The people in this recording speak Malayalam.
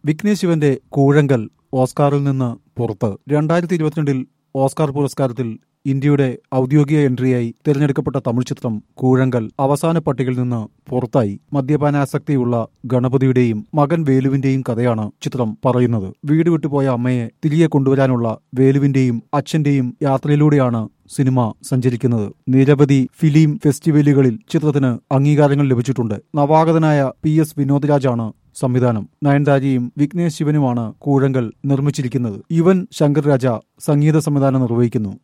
വിഘ്നേഷ് ശിവന്റെ കൂഴങ്കൽ ഓസ്കാറിൽ നിന്ന് പുറത്ത് രണ്ടായിരത്തി ഇരുപത്തിരണ്ടിൽ ഓസ്കാർ പുരസ്കാരത്തിൽ ഇന്ത്യയുടെ ഔദ്യോഗിക എൻട്രിയായി തിരഞ്ഞെടുക്കപ്പെട്ട തമിഴ് ചിത്രം കൂഴങ്കൽ അവസാന പട്ടികയിൽ നിന്ന് പുറത്തായി മദ്യപാനാസക്തിയുള്ള ഗണപതിയുടെയും മകൻ വേലുവിന്റെയും കഥയാണ് ചിത്രം പറയുന്നത് വീട് വിട്ടുപോയ അമ്മയെ തിരികെ കൊണ്ടുവരാനുള്ള വേലുവിന്റെയും അച്ഛന്റെയും യാത്രയിലൂടെയാണ് സിനിമ സഞ്ചരിക്കുന്നത് നിരവധി ഫിലിം ഫെസ്റ്റിവലുകളിൽ ചിത്രത്തിന് അംഗീകാരങ്ങൾ ലഭിച്ചിട്ടുണ്ട് നവാഗതനായ പി എസ് വിനോദ്രാജാണ് സംവിധാനം നയൻതാരയും വിഘ്നേഷ് ശിവനുമാണ് കൂഴങ്കൽ നിർമ്മിച്ചിരിക്കുന്നത് യുവൻ ശങ്കർ രാജ സംഗീത സംവിധാനം നിർവഹിക്കുന്നു